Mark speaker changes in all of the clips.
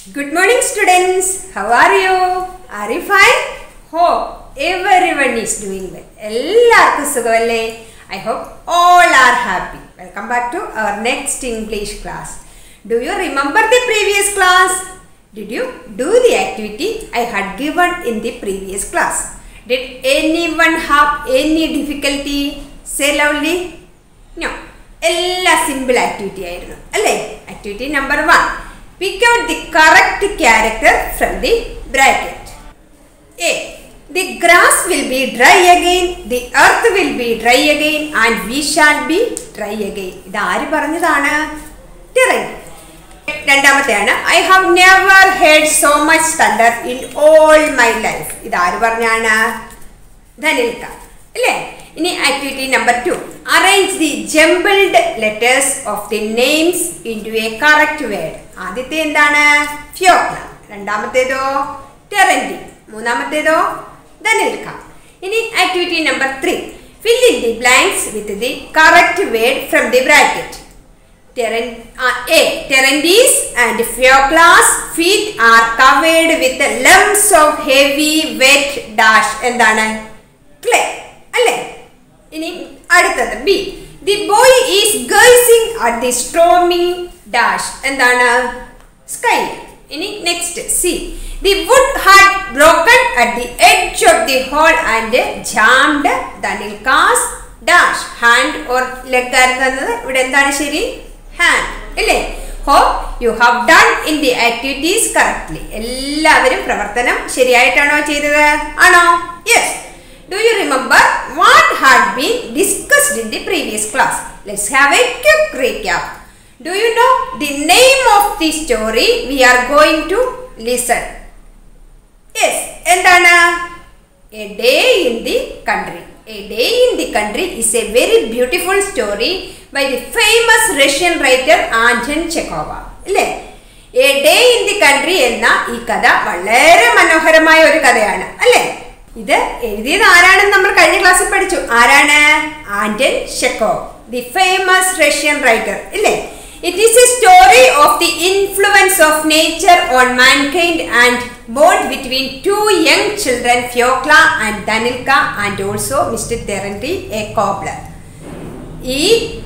Speaker 1: Good morning, students. How are you? Are you fine? Hope everyone is doing well. എല്ലാവർക്കും സുഖമല്ലേ I hope all are happy welcome back to our next English class do you remember the previous class did you do the activity I had given in the previous class did anyone have any difficulty say lovely no എല്ലാ simple activity ആയിരുന്നു അല്ലേ activity number one pick out the correct character from the bracket. A. The grass will be dry again, the earth will be dry again, and we shall be dry again. ഇത് ആര് പറഞ്ഞതാണ് Terenty രണ്ടാമത്തെയാണ് I have never heard so much thunder in all my life ഇത് ആര് പറഞ്ഞാണ് Danilka അല്ലേ ഇനി activity number two arrange the jumbled letters of the names into a correct word ആദ്യത്തെ എന്താണ് ഫ്യോക്ല രണ്ടാമത്തേതോ ടെറൻറ്റി മൂന്നാമത്തേതോ ധനിൽക്ക ഇനി activity number three fill in the blanks with the correct word from the bracket A. Terendis and Pheoclas feet are covered with lumps of heavy wet dash എന്താണ് clay അല്ലേ ഇനി അടുത്തത് B the boy is gazing at the storming dash എന്താണ് sky ഇനി next C the wood had broken at the edge of the hole and jammed Danilka's dash hand or leg ആയിരുന്നത് ഇവിടെ എന്താണ് ശരി hand അല്ലേ hope you have done in the activities correctly എല്ലാവരും പ്രവർത്തനം ശരിയായിട്ടാണോ ചെയ്തത് ആണോ yes do you remember what had been discussed in the previous class let's have a quick recap do you know the name of the story we are going to listen yes എന്താണ് a day in the country a day in the country is a very beautiful story by the famous Russian writer Anton ചെക്കോവ അല്ലേ a day in the country എന്ന ഈ കഥ വളരെ മനോഹരമായ ഒരു കഥയാണ് അല്ലേ ഇത് എഴുതിയത് ആരാണെന്ന് നമ്മൾ കഴിഞ്ഞ ക്ലാസ്സിൽ പഠിച്ചു ആരാണ് Anton Chekhov the famous Russian writer ഇല്ലേ it is a story of the influence of nature on mankind and bond between two young children Fyokla and Danilka and also mister Terenty a cobbler ഈ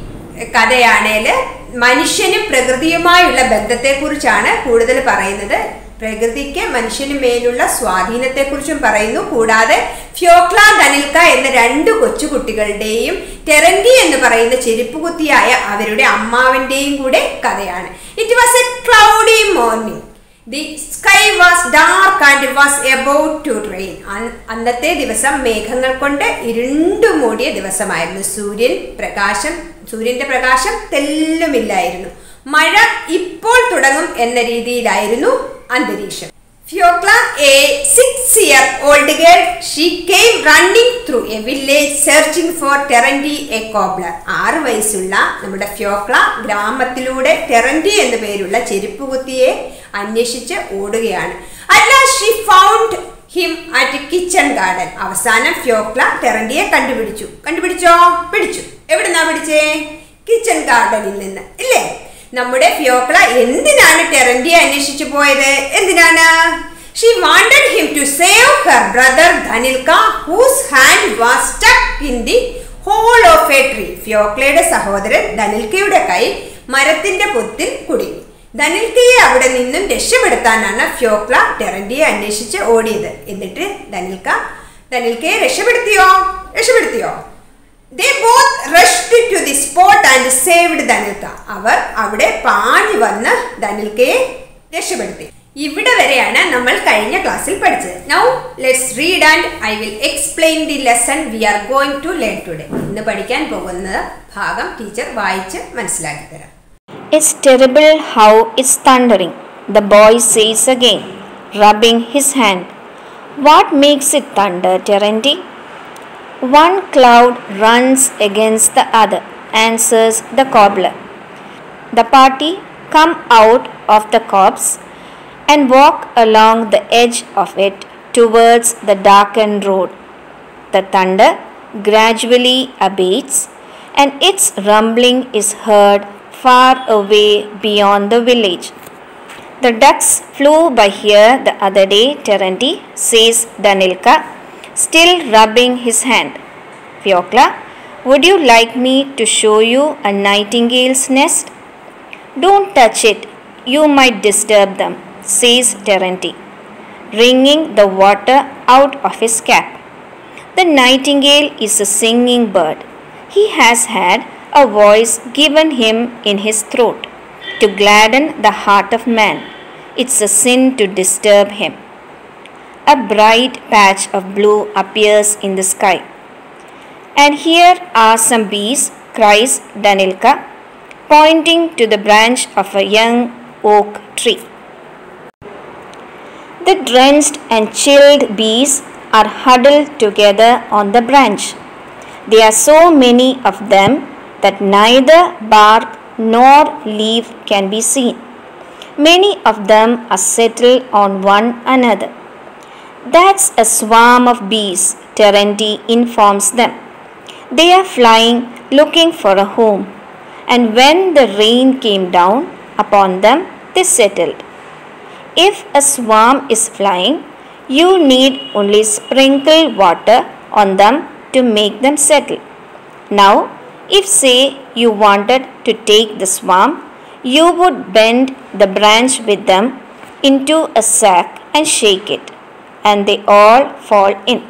Speaker 1: കഥയാണേൽ മനുഷ്യനും പ്രകൃതിയുമായുള്ള ബന്ധത്തെക്കുറിച്ചാണ് കൂടുതൽ പറയുന്നത് പ്രകൃതിക്ക് മനുഷ്യന് മേലുള്ള സ്വാധീനത്തെക്കുറിച്ചും പറയുന്നു കൂടാതെ ഫ്യോക്ല ധനിൽക്ക എന്ന രണ്ട് കൊച്ചുകുട്ടികളുടെയും ടെറൻറ്റി എന്ന് പറയുന്ന ചെരുപ്പുകുത്തിയായ അവരുടെ അമ്മാവന്റെയും കൂടെ കഥയാണ് it was a cloudy morning the sky was dark and was about to rain അന്നത്തെ ദിവസം മേഘങ്ങൾ കൊണ്ട് ഇരുണ്ടു മൂടിയ ദിവസമായിരുന്നു സൂര്യൻ പ്രകാശം സൂര്യന്റെ പ്രകാശം തെല്ലുമില്ലായിരുന്നു മഴ ഇപ്പോൾ തുടങ്ങും എന്ന രീതിയിലായിരുന്നു അന്തരീക്ഷം Fyokla a six year old girl she came running through a village searching for Terenty a cobbler ആറ് വയസ്സുള്ള നമ്മുടെ ഫ്യോക്ല ഗ്രാമത്തിലൂടെ ടെറൻറ്റി എന്ന പേരുള്ള ചെരുപ്പുകുത്തിയെ അന്വേഷിച്ച് ഓടുകയാണ് അല്ല she found him at kitchen garden അവസാനം ഫ്യോക്ല ടെറൻറ്റിയെ കണ്ടുപിടിച്ചു കണ്ടുപിടിച്ചോ പിടിച്ചു എവിടുന്നാ പിടിച്ചേ കിച്ചൺ ഗാർഡനിൽ നിന്ന് ഇല്ലേ നമ്മുടെ ഫ്യോക്ല എന്തിനാണ് ടെറൻറ്റിയെ അന്വേഷിച്ചു പോയത് എന്തിനാണ് she wanted him to save her brother Danilka whose hand was stuck in the hole of a tree ഫ്യോക്ലയുടെ സഹോദരൻ ധനിൽക്കയുടെ കൈ മരത്തിന്റെ പൊത്തിൽ കുടുങ്ങി ധനിൽക്കയെ അവിടെ നിന്നും രക്ഷപ്പെടുത്താനാണ് ഫ്യോക്ല ടെറൻറ്റിയെ അന്വേഷിച്ച് ഓടിയത് എന്നിട്ട് ധനിൽക്ക ധനിൽക്കയെ രക്ഷപ്പെടുത്തിയോ രക്ഷപ്പെടുത്തിയോ they both rushed to the spot and saved Danilka അവർ അവിടെ പാഞ്ഞു വന്ന് ധനിൽക്കയെ രക്ഷപ്പെടുത്തി ഇവിടെ വരെയാണ് നമ്മൾ കഴിഞ്ഞ ക്ലാസ്സിൽ പഠിച്ചത് now let's read and I will explain the lesson we are going to learn today ഇന്ന് പഠിക്കാൻ പോകുന്ന ഭാഗം ടീച്ചർ വായിച്ച് മനസ്സിലാക്കി തരാം
Speaker 2: It's terrible how it's thundering, the boy says again, rubbing his hand. What makes it thunder, Terenty? One cloud runs against the other, answers the cobbler. The party come out of the copse and walk along the edge of it towards the darkened road. The thunder gradually abates, and its rumbling is heard far away beyond the village. The ducks flew by here the other day, Terenti, says Danilka, still rubbing his hand. Fyokla, would you like me to show you a nightingale's nest? Don't touch it, you might disturb them, says Terenti, wringing the water out of his cap. The nightingale is a singing bird. He has had a voice given him in his throat to gladden the heart of man. It's a sin to disturb him. A bright patch of blue appears in the sky. And here are some bees, cries Danilka, pointing to the branch of a young oak tree. The drenched and chilled bees are huddled together on the branch. There are so many of them that neither bark nor leaf can be seen. Many of them are settled on one another. That's a swarm of bees, Terenti informs them. They are flying looking for a home, and when the rain came down upon them, they settled. If a swarm is flying, you need only sprinkle water on them to make them settle. Now, if say you wanted to take the swarm, you would bend the branch with them into a sack and shake it, and they all fall in.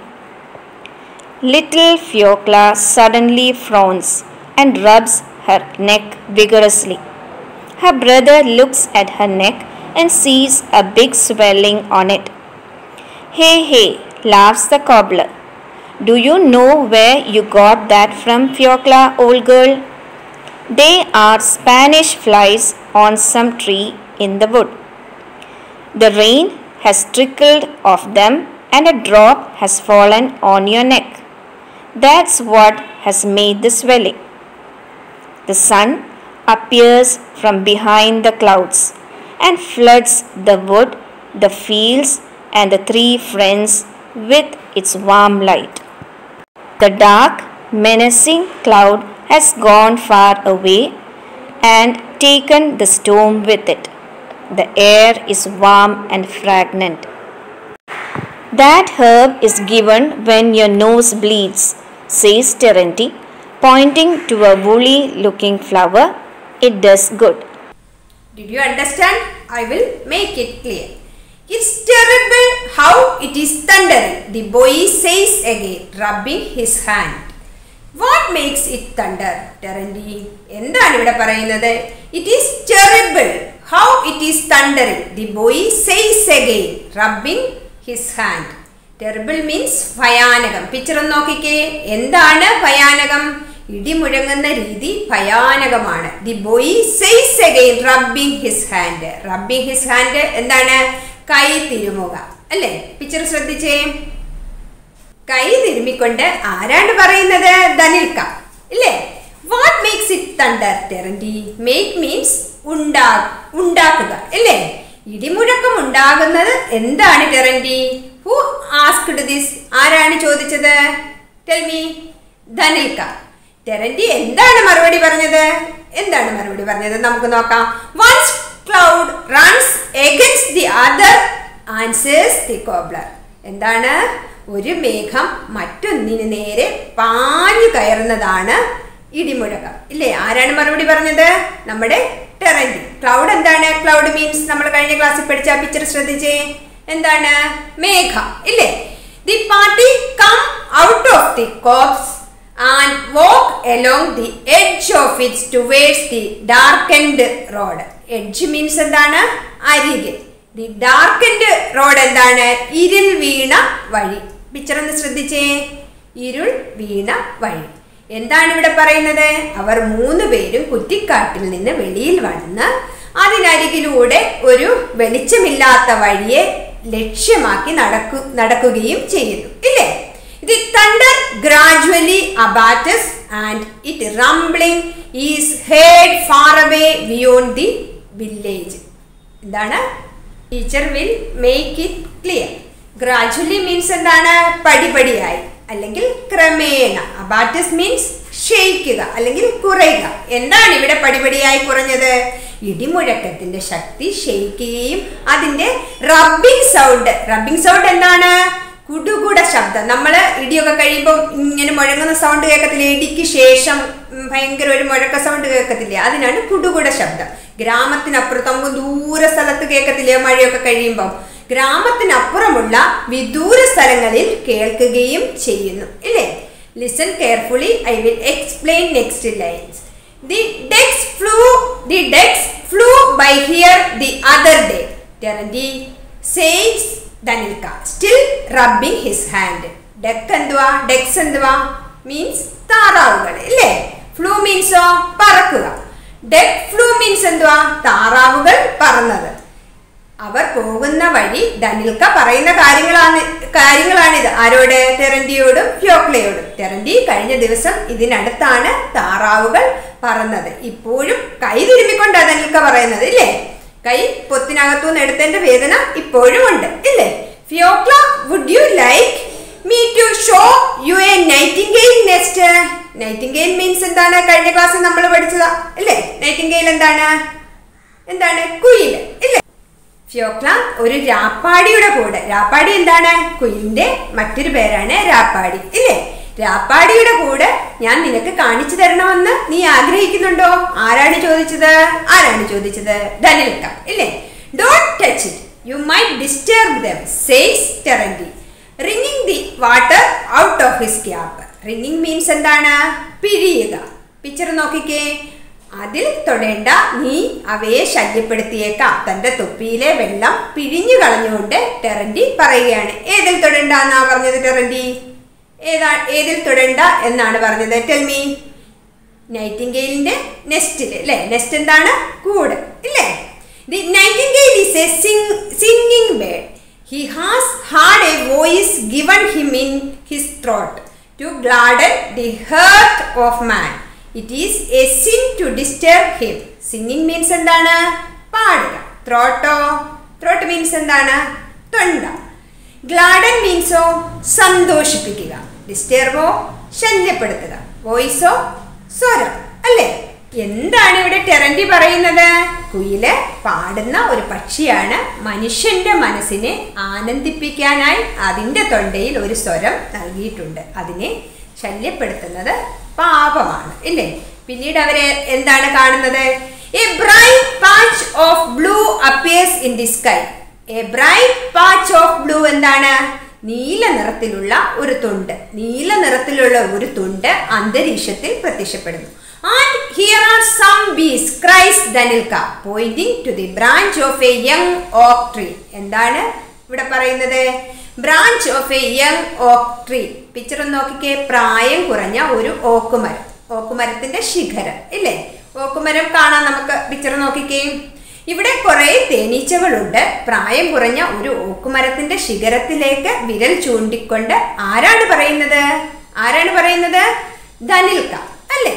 Speaker 2: Little Fiocla suddenly frowns and rubs her neck vigorously. Her brother looks at her neck and sees a big swelling on it. Hey, hey, laughs the cobbler. Do you know where you got that from, Fiocla, old girl? They are Spanish flies on some tree in the wood. The rain has trickled off them and a drop has fallen on your neck. That's what has made the swelling. The sun appears from behind the clouds and floods the wood, the fields, and the three friends with its warm light. The dark, menacing cloud has gone far away and taken the storm with it. The air is warm and fragrant. That herb is given when your nose bleeds, says Terenti, pointing to a woolly looking flower. It does good.
Speaker 1: Did you understand? I will make it clear. It's terrible how it is thundering, the boy says again, rubbing his hand. What makes it thunder Terenty എന്താണ് ഇവിടെ പറയുന്നത് it is terrible how it is thundering the boy says again rubbing his hand terrible means ഭയാനകം picture ഒന്ന് നോക്കിക്കേ എന്താണ് ഭയാനകം ഇടിമുഴങ്ങുന്ന രീതി ഭയാനകമാണ് the boy says again rubbing his hand rubbing his hand എന്താണ് കൈ തിരുമുക അല്ലേ പിക്ചർ ശ്രദ്ധിച്ചേ കൈ തിരുമ്മിക്കൊണ്ട് ആരാണ് പറയുന്നത് ധനിൽക്ക ഇല്ലേ what makes it thunder Terenty make means ഉണ്ടാ ഉണ്ടാക്കുക അല്ലേ ഇടിമുഴക്കം ഉണ്ടാകുന്നത് എന്താണ് ടെറൻറ്റി ഹു ആസ്ക്ഡ് ദിസ് ആരാണ് ചോദിച്ചത് ടെൽമി ധനിൽക്ക ടെറൻറ്റി എന്താണ് മറുപടി പറഞ്ഞത് എന്താണ് മറുപടി പറഞ്ഞത് നമുക്ക് നോക്കാം once cloud runs against the other answers the cobbler എന്താണ് ഒരു മേഘം മറ്റൊന്നിന് നേരെ പാഞ്ഞു കയറുന്നതാണ് ഇടിമുഴക്കം ഇല്ലേ ആരാണ് മറുപടി പറഞ്ഞത് നമ്മുടെ ടെറൻറ്റി ക്ലൗഡ് എന്താണ് ക്ലൗഡ് മീൻസ് നമ്മൾ കഴിഞ്ഞ ക്ലാസ്സിൽ പഠിച്ച പിക്ചർ ശ്രദ്ധിച്ചേ എന്താണ് മേഘം ഇല്ലേ the party come out of the copse and walk along the edge of its towards the darkened road edge means എന്താണ് അരികെ ദി ഡാർക്കൻഡ് റോഡ് എന്താണ് ഇരുൾ വീണ വഴി പിക്ചർ ഒന്ന് ശ്രദ്ധിച്ചേ ഇരുൾ വീണ വഴി എന്താണ് ഇവിടെ പറയുന്നത് അവർ മൂന്ന് പേരും കുറ്റിക്കാട്ടിൽ നിന്ന് വെളിയിൽ വന്ന് അതിനരികിലൂടെ ഒരു വെളിച്ചമില്ലാത്ത വഴിയെ ലക്ഷ്യമാക്കി നടക്കു നടക്കുകയും ചെയ്യുന്നു ഇല്ലേ the thunder gradually abates and it rumbling is heard far away beyond the village എന്താണ് teacher will make it clear gradually means എന്താണ് പടിപടിയായി അല്ലെങ്കിൽ ക്രമേണ അബാറ്റസ് മീൻസ് ക്ഷയിക്കുക അല്ലെങ്കിൽ കുറയുക എന്താണ് ഇവിടെ പടിപടിയായി കുറഞ്ഞത് ഇടിമുഴക്കത്തിന്റെ ശക്തി ക്ഷയിക്കുകയും അതിന്റെ റബ്ബിംഗ് സൗണ്ട് റബ്ബിംഗ് സൗണ്ട് എന്താണ് കുടുകുട ശബ്ദം നമ്മൾ ഇടിയൊക്കെ കഴിയുമ്പോൾ ഇങ്ങനെ മുഴങ്ങുന്ന സൗണ്ട് കേൾക്കത്തില്ലേ ഇടിക്ക് ശേഷം ഉം, ഭയങ്കര ഒരു മുഴക്ക സൗണ്ട് കേൾക്കത്തില്ലേ അതിനാണ് കുടുകുട ശബ്ദം ഗ്രാമത്തിനപ്പുറത്ത് നമുക്ക് ദൂര സ്ഥലത്ത് കേൾക്കത്തില്ലേ മഴയൊക്കെ കഴിയുമ്പം ഗ്രാമത്തിനപ്പുറമുള്ള വിദൂര സ്ഥലങ്ങളിൽ കേൾക്കുകയും ചെയ്യുന്നു ഇല്ലേ listen carefully I will explain next lines the ducks flew the ducks flew by here the other day Terenty says Danilka still rubbing his hand duck എന്തുവാ ഡെക്സ് എന്തുവാ മീൻസ് താറാവുകൾ ഇല്ലേ ഫ്ലൂ മീൻസോ പറക്കുക ഡെക്ക് ഫ്ലൂ മീൻസ് എന്തുവാ താറാവുകൾ പറന്നത് അവർ പോകുന്ന വഴി ധനിൽക്ക പറയുന്ന കാര്യങ്ങളാണ് കാര്യങ്ങളാണിത് ആരോട് ടെറന്റിയോടും ഫ്യോക്ലയോടും ടെറന്റി കഴിഞ്ഞ ദിവസം ഇതിനടുത്താണ് താറാവുകൾ പറന്നത് ഇപ്പോഴും കൈ തിരുമ്മിക്കൊണ്ടാണ് ധനിൽക്ക പറയുന്നത് ഇല്ലേ കൈ പൊത്തിനകത്തുനിന്ന് എടുത്തതിന്റെ വേദന ഇപ്പോഴും ഉണ്ട് ഇല്ലേ Fyokla would you like me to show you a nightingale nest nightingale means എന്താണ് കഴിഞ്ഞ ക്ലാസ്സിൽ നമ്മൾ പഠിച്ചതാ അല്ലേ നൈറ്റിംഗെയിൽ എന്താണ് എന്താണ് കുയിൽ ഇല്ലേ ഫിയോക്ല ഒരു രാപ്പാടിയുടെ കൂടെ രാപ്പാടി എന്താണ് കുയിലിന്റെ മറ്റൊരു പേരാണ് രാപ്പാടി ഇല്ലേ രാപ്പാടിയുടെ കൂടെ ഞാൻ നിനക്ക് കാണിച്ചു തരണമെന്ന് നീ ആഗ്രഹിക്കുന്നുണ്ടോ ആരാണ് ചോദിച്ചത് ആരാണ് ചോദിച്ചത് ധനിൽക്ക ഇല്ലേ don't touch it you might disturb dum says ടെറന്റി റിങ്ങിങ് the water out of his cap റിങ്ങിങ് means എന്താണ് പിഴിയുക പിക്ചർ നോക്കിക്കേ അതിൽ തൊടേണ്ട നീ അവയെ ശല്യപ്പെടുത്തിയേക്കാം തന്റെ തൊപ്പിയിലെ വെള്ളം പിഴിഞ്ഞു കളഞ്ഞുകൊണ്ട് ടെറന്റി പറയുകയാണ് ഏതിൽ തൊടണ്ട എന്നാ പറഞ്ഞത് ടെറന്റി ഏതാ ഏതിൽ തൊടണ്ട എന്നാണ് പറഞ്ഞത് ടെൽമി നൈറ്റിംഗെയിലിന്റെ നെസ്റ്റിൽ അല്ലേ നെസ്റ്റ് എന്താണ് കൂട് ഇല്ലേ the nightingale is a singing bird he has had a voice given him in his throat to gladden the heart of man it is a sin to disturb him singing means എന്താണ് പാടുക ത്രോട്ടോ throat means എന്താണ് തൊണ്ട ഗ്ലാഡൻ മീൻസോ സന്തോഷിപ്പിക്കുക ഡിസ്റ്റർബോ ശല്യപ്പെടുത്തുക വോയിസോ സ്വരം അല്ലേ എന്താണ് ഇവിടെ ടെറന്റി പറയുന്നത് കുയില് പാടുന്ന ഒരു പക്ഷിയാണ് മനുഷ്യന്റെ മനസ്സിനെ ആനന്ദിപ്പിക്കാനായി അതിന്റെ തൊണ്ടയിൽ ഒരു സ്വരം നൽകിയിട്ടുണ്ട് അതിനെ ശല്യപ്പെടുത്തുന്നത് പാപമാണ് ഇല്ലേ പിന്നീട് അവര് എന്താണ് കാണുന്നത് a bright patch of blue appears in the sky a bright patch of blue എന്താണ് നീല നിറത്തിലുള്ള ഒരു തുണ്ട് നീല നിറത്തിലുള്ള ഒരു തുണ്ട് അന്തരീക്ഷത്തിൽ പ്രത്യക്ഷപ്പെടുന്നു and here are some bees cries Danilka pointing to the branch of a young oak tree എന്താണ് ഇവിടെ പറയുന്നത് branch of a young oak tree picture ഒന്ന് നോക്കിക്കേ പ്രായം കുറഞ്ഞ ഒരു ഓക്കുമരം ഓക്കുമരത്തിന്റെ ശിഖരം ഇല്ലേ ഓക്കുമരം കാണാൻ നമുക്ക് പിക്ചർ നോക്കിക്കേ ഇവിടെ കുറെ തേനീച്ചകളുണ്ട് പ്രായം കുറഞ്ഞ ഒരു ഓക്കുമരത്തിന്റെ ശിഖരത്തിലേക്ക് വിരൽ ചൂണ്ടിക്കൊണ്ട് ആരാണ് പറയുന്നത് ആരാണ് പറയുന്നത് ധനിൽക്ക അല്ലേ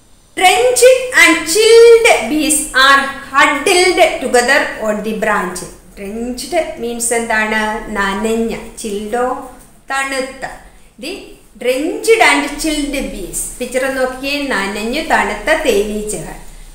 Speaker 1: Drenched and chilled bees are huddled together on the branch. Drenched means എന്താണ് നനഞ്ഞ ചിൽഡോ തണുത്ത the drenched and chilled bees picture നോക്കിയേ നനഞ്ഞു തണുത്ത തേനീച്ചകൾ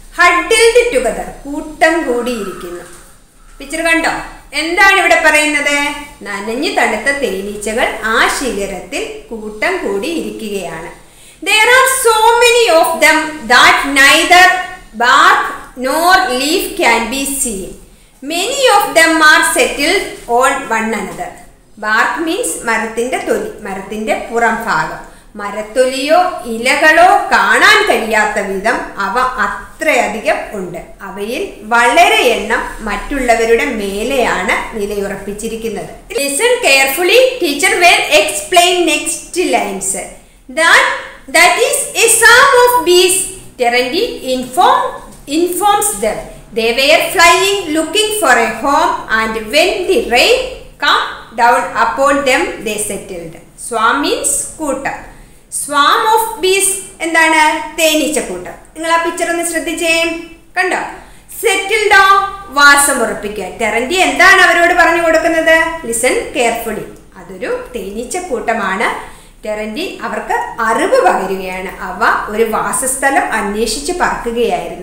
Speaker 1: ഹഡിൽഡ് ടുഗദർ കൂട്ടം കൂടിയിരിക്കുന്നു പിക്ചർ കണ്ടോ എന്താണ് ഇവിടെ പറയുന്നത് നനഞ്ഞു തണുത്ത തേനീച്ചകൾ ആ ശിഖരത്തിൽ കൂട്ടം കൂടി ഇരിക്കുകയാണ് There are so many of them that neither bark nor leaf can be seen. Many of them are settled on one another. Bark means മരത്തിന്റെ തൊലി മരത്തിന്റെ പുറം ഭാഗം മരത്തൊലിയോ ഇലകളോ കാണാൻ കഴിയാത്ത വിധം അവ അത്രയധികം ഉണ്ട് അവയിൽ വളരെ എണ്ണം മറ്റുള്ളവരുടെ മേലെയാണ് നിലയുറപ്പിച്ചിരിക്കുന്നത് listen carefully teacher where explain next lines that that is a swarm of bees Terendi inform, informs them they were flying looking for a home and when the rain come down upon them they settled swarm means കൂട്ടം സ്വാം of ബീസ് എന്താണ് തേനീച്ചക്കൂട്ടം നിങ്ങൾ ആ picture ഒന്ന് ശ്രദ്ധിച്ചേ കണ്ടോ സെറ്റിൽഡോ വാസം ഉറപ്പിക്കുക ടെറന്റി എന്താണ് അവരോട് പറഞ്ഞു കൊടുക്കുന്നത് ലിസൺ കെയർഫുള്ളി അതൊരു തേനീച്ചക്കൂട്ടമാണ് ടെറന്റി അവർക്ക് അറിവ് പകരുകയാണ് അവ ഒരു വാസസ്ഥലം അന്വേഷിച്ച് പറക്കുകയായിരുന്നു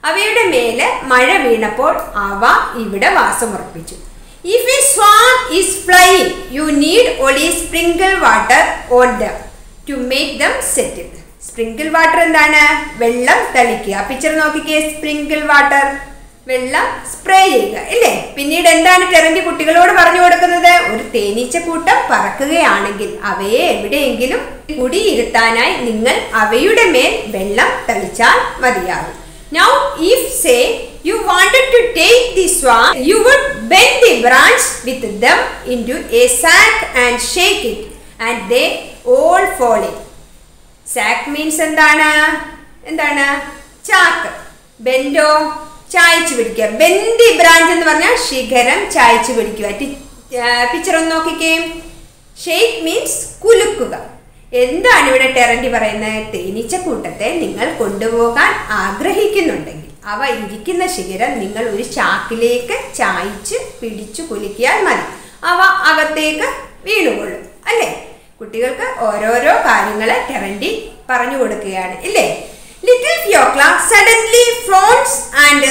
Speaker 1: അവയുടെ മേലെ മഴ വീണപ്പോൾ അവ ഇവിടെ വാസമുറപ്പിച്ചു if a swan is flying you need only sprinkle water on them to make them settle sprinkle water എന്താണ് വെള്ളം തളിക്കുക പിക്ചർ നോക്കിക്കേ സ്പ്രിങ്കിൾ വാട്ടർ വെള്ളം സ്പ്രേ ചെയ്യുക ഇല്ലേ പിന്നീട് എന്താണ് ടെറന്റ് കുട്ടികളോട് പറഞ്ഞു കൊടുക്കുന്നത് ഒരു തേനീച്ച കൂട്ടം പറക്കുകയാണെങ്കിൽ അവയെ എവിടെയെങ്കിലും കുടിയിരുത്താനായി നിങ്ങൾ അവയുടെ മേൽ വെള്ളം തളിച്ചാൽ മതിയാകും now if say you wanted to take the swan you would bend the branch with them into a sack and shake it and they all fall sack means എന്താണ് എന്താണ് ചാക്ക് ബെൻഡോ ചായച്ചു പിടിക്കുക ബെന്തി ബ്രാഞ്ച് എന്ന് പറഞ്ഞാൽ ശിഖരം ചായച്ചു പിടിക്കുക പിക്ചർ ഒന്ന് നോക്കിക്കേ shake means കുലുക്കുക എന്താണ് ഇവിടെ ടെറന്റി പറയുന്നത് തേനീച്ച കൂട്ടത്തെ നിങ്ങൾ കൊണ്ടുപോകാൻ ആഗ്രഹിക്കുന്നുണ്ടെങ്കിൽ അവ ഇരിക്കുന്ന ശിഖരം നിങ്ങൾ ഒരു ചാക്കിലേക്ക് ചായച്ച് പിടിച്ചു കുലുക്കിയാൽ മതി അവ അകത്തേക്ക് വീണുകൊള്ളും അല്ലേ കുട്ടികൾക്ക് ഓരോരോ കാര്യങ്ങൾ ടെറന്റി പറഞ്ഞു കൊടുക്കുകയാണ് ഇല്ലേ little Fyokla suddenly frowns and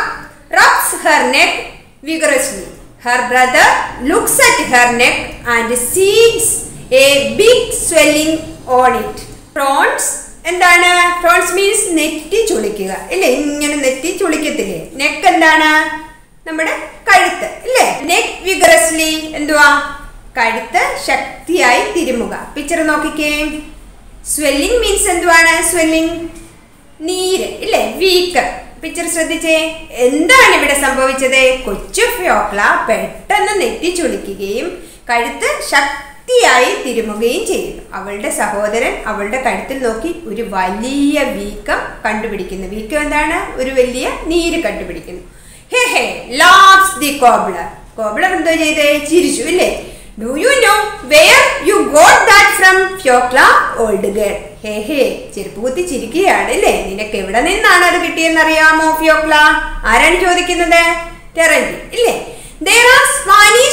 Speaker 1: rubs her neck vigorously. Her brother looks at her neck and sees a big swelling on it. Prawns എന്താണ് ഫ്രോൺസ് മീൻസ് നെറ്റി ചുളിക്കുക ഇല്ലേ ഇങ്ങനെ നെറ്റി ചുളിക്കത്തില്ലേ നെക്ക് എന്താണ് നമ്മുടെ കഴുത്ത് ഇല്ലേ നെക്ക് വിഗറസ്ലി എന്തുവാ കഴുത്ത് ശക്തിയായി തിരുമുക പിക്ചർ നോക്കിക്കേ സ്വെല്ലിംഗ് മീൻസ് എന്തുവാണ് സ്വെല്ലിംഗ് നീര് ഇല്ലേ വീക്ക് പിക്ചർ ശ്രദ്ധിച്ചേ എന്താണ് ഇവിടെ സംഭവിച്ചത് കൊച്ചു ഫ്യോക്ല പെട്ടെന്ന് നെറ്റി ചുളിക്കുകയും കഴുത്ത് ശക്തിയായി തിരുമുകയും ചെയ്യുന്നു അവളുടെ സഹോദരൻ അവളുടെ കഴുത്തിൽ നോക്കി ഒരു വലിയ വീക്കം കണ്ടുപിടിക്കുന്നു വീക്കം എന്താണ് ഒരു വലിയ നീര് കണ്ടുപിടിക്കുന്നു he he laughs the cobbler cobbler എന്തോ ചെയ്തേ ചിരിച്ചു ഇല്ലേ do you know where you got that from Fyokla old girl he he ചെരുപ്പ് കുത്തി ചിരിക്കുകയാണ് അല്ലേ നിനക്ക് എവിടെ നിന്നാണ് അത് കിട്ടിയെന്ന് അറിയാമോ ഫ്യോക്ല ആരാണ് ചോദിക്കുന്നത് ടെറന്റി ഇല്ലേ there are spanish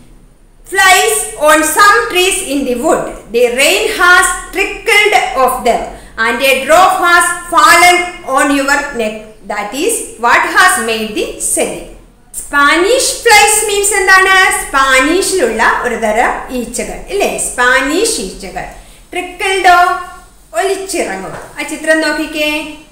Speaker 1: flies on some trees in the wood the rain has trickled off them and a drop has fallen on your neck that is what has made the selling Spanish flies means എന്താണ് സ്പാനിഷിലുള്ള ഒരു തരം ഈച്ചകൾ ഇല്ലേ Spanish ഈച്ചകൾ ട്രിക്കിൾഡോ ഒലിച്ചിറങ്ങുക ആ ചിത്രം നോക്കിക്കേ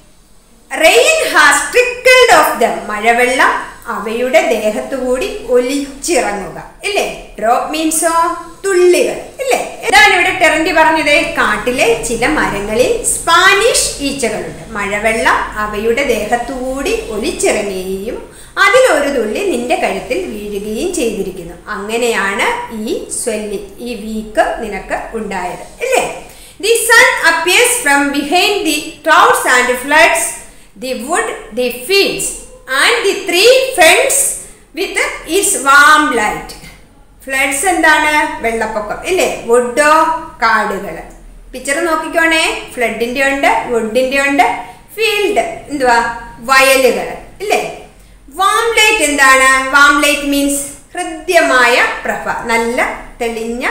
Speaker 1: rain has trickled off them മഴവെള്ളം അവയുടെ ദേഹത്തുകൂടി ഒലിച്ചിറങ്ങുക ഇല്ലേ ഡ്രോപ്പ് മീൻസോ തുള്ളികൾ ഇല്ലേ ഇതാണ് ഇവിടെ ടെറന്റി പറഞ്ഞത് കാട്ടിലെ ചില മരങ്ങളിൽ സ്പാനിഷ് ഈച്ചകളുണ്ട് മഴവെള്ളം അവയുടെ ദേഹത്തുകൂടി ഒലിച്ചിറങ്ങുകയും അതിലൊരു തുള്ളി നിന്റെ കഴുത്തിൽ വീഴുകയും ചെയ്തിരിക്കുന്നു അങ്ങനെയാണ് ഈ സ്വെല്ലി ഈ വീക്ക് നിനക്ക് ഉണ്ടായത് ഇല്ലേ the sun appears from behind the clouds and floods the wood the fields and the three friends with its warm light floods എന്താണ് വെള്ളപ്പൊക്കം ഇല്ലേ വുഡോ കാടുകൾ പിക്ചർ നോക്കിക്കോണേ ഫ്ലഡിൻ്റെ ഉണ്ട് വുഡിൻ്റെ ഉണ്ട് ഫീൽഡ് എന്തുവാ വയലുകൾ ഇല്ലേ വാം ലൈറ്റ് എന്താണ് വാം ലൈറ്റ് മീൻസ് ഹൃദ്യമായ പ്രഭ നല്ല തെളിഞ്ഞ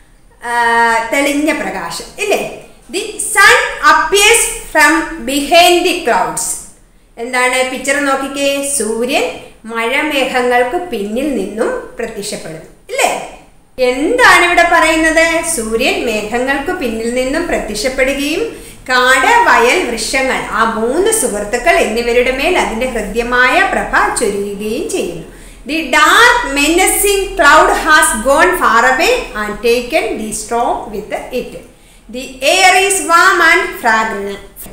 Speaker 1: ആ, തെളിഞ്ഞ പ്രകാശം ഇല്ലേ the sun appears from behind the clouds എന്താണ് പിക്ചർ നോക്കിക്കേ സൂര്യൻ മഴമേഘങ്ങൾക്ക് പിന്നിൽ നിന്നും പ്രത്യക്ഷപ്പെടുന്നു ഇല്ലേ എന്താണ് ഇവിടെ പറയുന്നത് സൂര്യൻ മേഘങ്ങൾക്ക് പിന്നിൽ നിന്നും പ്രത്യക്ഷപ്പെടുകയും കാട് വയൽ വൃക്ഷങ്ങൾ ആ മൂന്ന് സുഹൃത്തുക്കൾ എന്നിവരുടെ മേൽ അതിന്റെ ഹൃദ്യമായ പ്രഭ ചൊരിയുകയും ചെയ്യുന്നു the dark menacing cloud has gone far away and taken the strong with it the air is warm and fragrant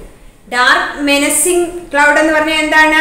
Speaker 1: dark menacing cloud എന്ന് പറഞ്ഞാൽ എന്താണ്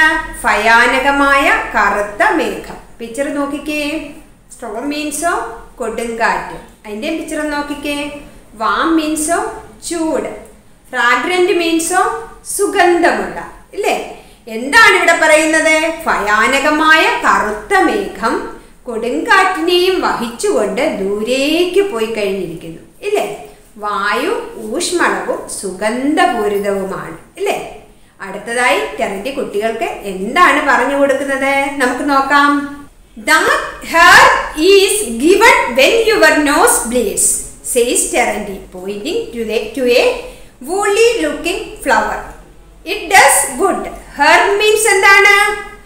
Speaker 1: ഭയാനകമായ കറുത്ത മേഘം പിക്ചർ നോക്കിക്കേ സ്ട്രോം മീൻസോ കൊടുങ്കാറ്റ് അതിൻ്റെ പിക്ചർ നോക്കിക്കേ വാം മീൻസോ ചൂട് ഫ്രാഗ്രന്റ് മീൻസോ സുഗന്ധമുള്ള ഇല്ലേ എന്താണ് ഇവിടെ പറയുന്നത് ഭയാനകമായ കറുത്ത മേഘം കൊടുങ്കാറ്റിനെയും വഹിച്ചുകൊണ്ട് ദൂരേക്ക് പോയി കഴിഞ്ഞിരിക്കുന്നു ഇല്ലേ വായു ഊഷ്മളവും സുഗന്ധപൂരിതവുമാണ് ഇല്ലേ അടുത്തതായി ടെറന്റി കുട്ടികൾക്ക് എന്താണ് പറഞ്ഞു കൊടുക്കുന്നത് നമുക്ക് നോക്കാം That hair is given when your nose bleeds, says Terrandy, pointing to, the, to a woolly looking flower. It does good. Herb means എന്താണ്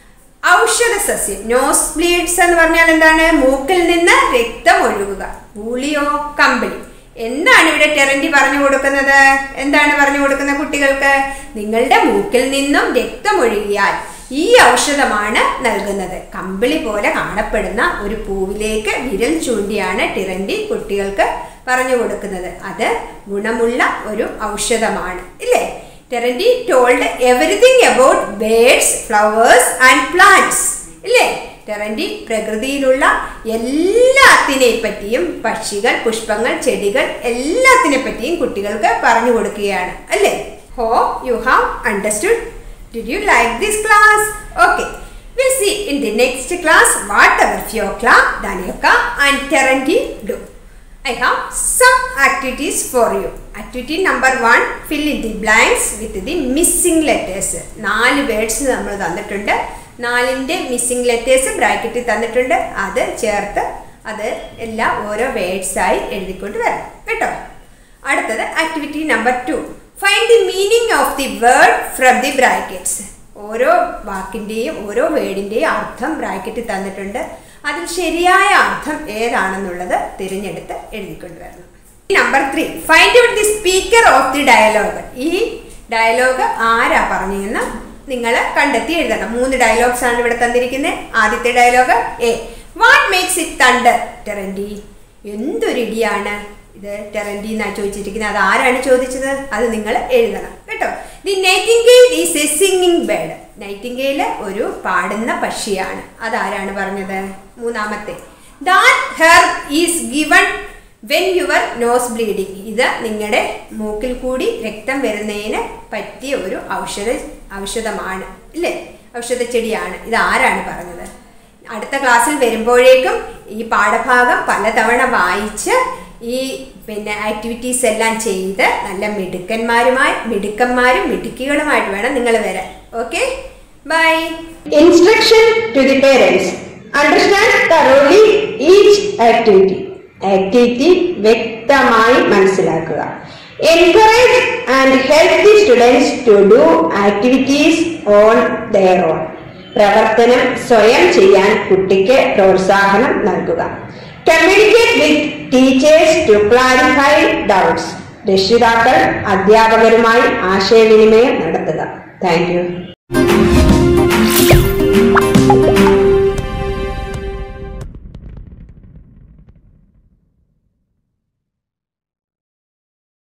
Speaker 1: ഔഷധ സസ്യം നോസ് ബ്ലീഡ്സ് എന്ന് പറഞ്ഞാൽ എന്താണ് മൂക്കിൽ നിന്ന് രക്തം ഒഴുകുക പൂളിയോ കമ്പിളി എന്താണ് ഇവിടെ ടെറന്റി പറഞ്ഞു കൊടുക്കുന്നത് എന്താണ് പറഞ്ഞു കൊടുക്കുന്ന കുട്ടികൾക്ക് നിങ്ങളുടെ മൂക്കിൽ നിന്നും രക്തം ഒഴുകിയാൽ ഈ ഔഷധമാണ് നൽകുന്നത് കമ്പിളി പോലെ കാണപ്പെടുന്ന ഒരു പൂവിലേക്ക് വിരൽ ചൂണ്ടിയാണ് ടിറന്റി കുട്ടികൾക്ക് പറഞ്ഞു കൊടുക്കുന്നത് അത് ഗുണമുള്ള ഒരു ഔഷധമാണ് ഇല്ലേ Terenty told everything about birds flowers and plants ഇല്ലേ ടെറന്റി പ്രകൃതിയിലുള്ള എല്ലാത്തിനെ പറ്റിയും പക്ഷികൾ പുഷ്പങ്ങൾ ചെടികൾ എല്ലാത്തിനെ പറ്റിയും കുട്ടികൾക്ക് പറഞ്ഞു കൊടുക്കുകയാണ് അല്ലേ hope you have understood did you like this class okay will see in the next class whatever Fyokla Danilka and Terenty do I have some activities for you. Activity number one, fill in the blanks with the missing letters. നാല് words നമ്മൾ തന്നിട്ടുണ്ട് നാലിൻ്റെ missing letters ബ്രാക്കറ്റിൽ തന്നിട്ടുണ്ട് അത് ചേർത്ത് അത് എല്ലാം ഓരോ വേർഡ്സായി എഴുതിക്കൊണ്ട് വരണം കേട്ടോ അടുത്തത് activity number two find the meaning of the word from the brackets ഓരോ വാക്കിൻ്റെയും ഓരോ വേർഡിൻ്റെയും അർത്ഥം ബ്രാക്കറ്റിൽ തന്നിട്ടുണ്ട് അതിൽ ശരിയായ അർത്ഥം ഏതാണെന്നുള്ളത് തിരഞ്ഞെടുത്ത് എഴുതിക്കൊണ്ട് വരണം number three find out the speaker of the dialogue ഈ ഡയലോഗ് ആരാ പറഞ്ഞതെന്ന് നിങ്ങൾ കണ്ടെത്തി എഴുതണം മൂന്ന് ഡയലോഗ്സ് ആണ് ഇവിടെ തന്നിരിക്കുന്നത് ആദ്യത്തെ dialogue a what makes it thunder Terenty എന്തൊരു ഇടിയാണ് ഇത് ടെറൻറ്റി എന്നാണ് ചോദിച്ചിരിക്കുന്നത് അത് ആരാണ് ചോദിച്ചത് അത് നിങ്ങൾ എഴുതണം കേട്ടോ the nightingale is a singing bird nightingale ഒരു പാടുന്ന പക്ഷിയാണ് അതാരാണ് പറഞ്ഞത് മൂന്നാമത്തെ that her is given when your nose bleeding ഇത് നിങ്ങളുടെ മൂക്കിൽ കൂടി രക്തം വരുന്നതിന് പറ്റിയ ഒരു ഔഷധ ഔഷധമാണ് ഇല്ലേ ഔഷധ ചെടിയാണ് ഇത് ആരാണ് പറഞ്ഞത് അടുത്ത ക്ലാസ്സിൽ വരുമ്പോഴേക്കും ഈ പാഠഭാഗം പലതവണ വായിച്ച് ഈ പിന്നെ ആക്ടിവിറ്റീസ് എല്ലാം ചെയ്ത് നല്ല മിടുക്കന്മാരുമായി മിടുക്കന്മാരും മിടുക്കികളുമായിട്ട് വേണം നിങ്ങൾ വരാൻ okay bye
Speaker 3: Instruction to the parents. Understand thoroughly each activity. Activity വ്യക്തമായി മനസ്സിലാക്കുക encourage and help the students to do activities on their own പ്രവർത്തനം സ്വയം ചെയ്യാൻ കുട്ടിക്ക് പ്രോത്സാഹനം നൽകുക communicate with teachers to clarify doubts രക്ഷിതാക്കൾ അധ്യാപകരുമായി ആശയവിനിമയം നടത്തുക താങ്ക് യു